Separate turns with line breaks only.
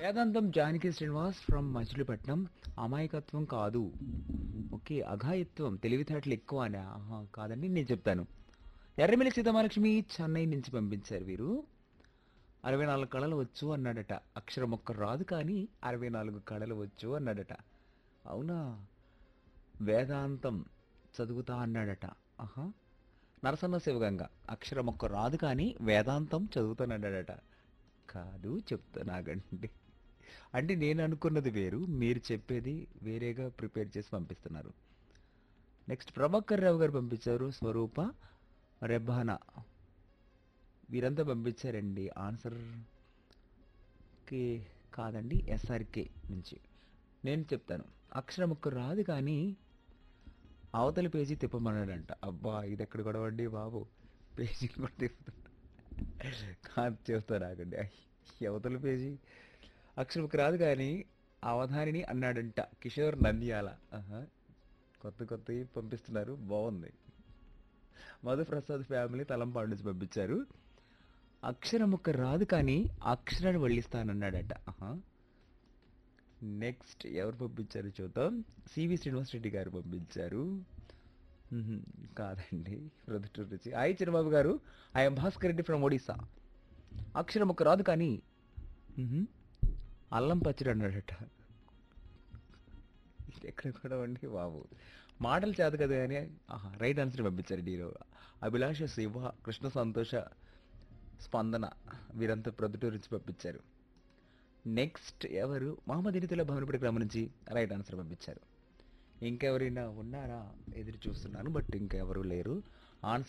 వేదాంతం జానకి శ్రీనివాస్ ఫ్రమ్ మచిలీపట్నం అమాయకత్వం కాదు ఓకే అఘాయత్వం తెలివితేటలు ఎక్కువ అని ఆహా కాదండి నేను చెప్తాను ఎర్రమిల్లి సీతామహాలక్ష్మి చెన్నై నుంచి పంపించారు వీరు అరవై నాలుగు కళలు వచ్చు అన్నాడట అక్షరం ఒక్క రాదు కానీ అరవై నాలుగు కళలు వచ్చు అన్నాడట అవునా వేదాంతం చదువుతా అన్నాడట ఆహా నరసన్న శివగంగ అక్షరం ఒక్క రాదు కానీ వేదాంతం చదువుతానన్నాడట కాదు చెప్తానాగండి అంటే నేను అనుకున్నది వేరు మీరు చెప్పేది వేరేగా ప్రిపేర్ చేసి పంపిస్తున్నారు నెక్స్ట్ ప్రభాకర్ రావు గారు పంపించారు స్వరూప రెబ్బానా వీరంతా పంపించారండి ఆన్సర్ కే కాదండి ఎస్ఆర్కే నుంచి నేను చెప్తాను అక్షరం ఒక్క రాదు కానీ అవతల పేజీ తిప్పమన్నాడంట అబ్బా ఇది ఎక్కడ గొడవండి బాబు పేజీ కూడా తిప్పుతుంట కాదు చెప్తాను ఆగండి ఈ అవతల పేజీ అక్షరం ఒక్క రాదు కానీ అవధానిని అన్నాడంట కిషోర్ నంద్యాల ఆహా. కొత్త కొత్తవి పంపిస్తున్నారు బాగుంది మధుప్రసాద్ ఫ్యామిలీ తలంపాడు నుంచి పంపించారు అక్షరం ఒక్క రాదు కానీ అక్షరాన్ని వల్లిస్తానన్నాడట ఆహా. నెక్స్ట్ ఎవరు పంపించారు చూద్దాం సివి శ్రీనివాస్ రెడ్డి గారు పంపించారు మ్మ్. కాదండి ప్రొద్దుటూరు నుంచి I Chirababu garu I'm Bhaskar Reddy from Odisha అక్షరం ఒక్క రాదు కానీ మ్మ్. అల్లం పచ్చడి అన్నాడట ఇది ఎక్కడ కూడా ఉండి బాబు మాటలు చేత కదా కానీ ఆహా రైట్ ఆన్సర్ పంపించారు డీరో అభిలాష శివ కృష్ణ సంతోష స్పందన వీరంతా ప్రొద్దుటూరు నుంచి పంపించారు నెక్స్ట్ ఎవరు మహమ్మద్ ఇనితుల భవనపడి గ్రామం నుంచి రైట్ ఆన్సర్ పంపించారు ఇంకెవరైనా ఉన్నారా ఎదురు చూస్తున్నాను బట్ ఇంకెవరు లేరు ఆన్సర్